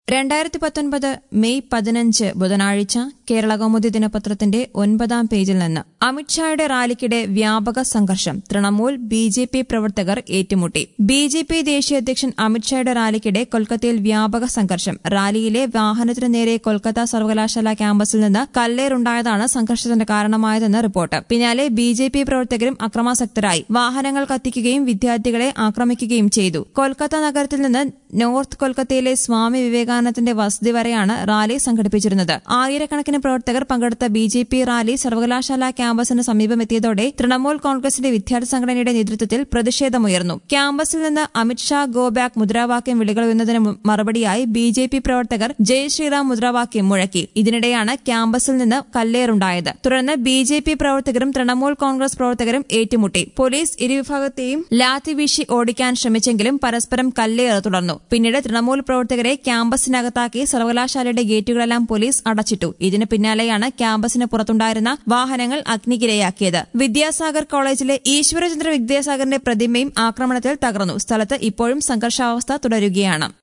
രണ്ടായിരത്തി പത്തൊൻപത് മെയ് പതിനഞ്ച് ബുധനാഴ്ച കേരള കൗമുദി ദിനപത്രത്തിന്റെ ഒൻപതാം പേജിൽ നിന്ന് അമിത്ഷായുടെ റാലിക്കിടെ വ്യാപക സംഘർഷം തൃണമൂൽ ബി ജെ പി പ്രവർത്തകർ ഏറ്റുമുട്ടി ബി ജെ പി ദേശീയ അധ്യക്ഷൻ അമിത്ഷായുടെ റാലിക്കിടെ കൊൽക്കത്തയിൽ വ്യാപക സംഘർഷം റാലിയിലെ വാഹനത്തിനു നേരെ കൊൽക്കത്ത സർവകലാശാല ക്യാമ്പസിൽ നിന്ന് കല്ലേറുണ്ടായതാണ് സംഘർഷത്തിന് കാരണമായതെന്ന് റിപ്പോർട്ട് പിന്നാലെ ബി ജെ പി പ്രവർത്തകരും അക്രമാസക്തരായി വാഹനങ്ങൾ കത്തിക്കുകയും വിദ്യാർത്ഥികളെ ആക്രമിക്കുകയും ചെയ്തു കൊൽക്കത്ത നഗരത്തിൽ നിന്ന് നോർത്ത് കൊൽക്കത്തയിലെ സ്വാമി വിവേകാനന്ദന്റെ വസതി വരെയാണ് റാലി സംഘടിപ്പിച്ചിരുന്നത് ആയിരക്കണക്കിന് പ്രവർത്തകർ പങ്കെടുത്ത ബി ജെ പി റാലി സർവകലാശാല ക്യാമ്പസിന് സമീപമെത്തിയതോടെ തൃണമൂൽ കോൺഗ്രസിന്റെ വിദ്യാർത്ഥി സംഘടനയുടെ നേതൃത്വത്തിൽ പ്രതിഷേധമുയർന്നു ക്യാമ്പസിൽ നിന്ന് അമിത്ഷാ ഗോ ബാക്ക് മുദ്രാവാക്യം വിളികൾ ഉയർന്നതിന് മറുപടിയായി ബി ജെ പി പ്രവർത്തകർ ജയ് ശ്രീറാം മുദ്രാവാക്യം മുഴക്കി ഇതിനിടെയാണ് ക്യാമ്പസിൽ നിന്ന് കല്ലേറുണ്ടായത് തുടർന്ന് ബി ജെ പി പ്രവർത്തകരും തൃണമൂൽ കോൺഗ്രസ് പ്രവർത്തകരും ഏറ്റുമുട്ടി പോലീസ് ഇരുവിഭാഗത്തെയും ലാത്തി വീശി ഓടിക്കാൻ ശ്രമിച്ചെങ്കിലും പരസ്പരം കല്ലേറ് തുടർന്നു പിന്നീട് തൃണമൂൽ പ്രവർത്തകരെ ക്യാമ്പസിനകത്താക്കി സർവകലാശാലയുടെ ഗേറ്റുകളെല്ലാം പോലീസ് അടച്ചിട്ടു ഇതിന് പിന്നാലെയാണ് ക്യാമ്പസിന് പുറത്തുണ്ടായിരുന്ന വാഹനങ്ങൾ അഗ്നിക്കിരയാക്കിയത് വിദ്യാസാഗർ കോളേജിലെ ഈശ്വരചന്ദ്ര വിദ്യാസാഗറിന്റെ പ്രതിമയും ആക്രമണത്തിൽ തകർന്നു സ്ഥലത്ത് ഇപ്പോഴും സംഘർഷാവസ്ഥ തുടരുകയാണ്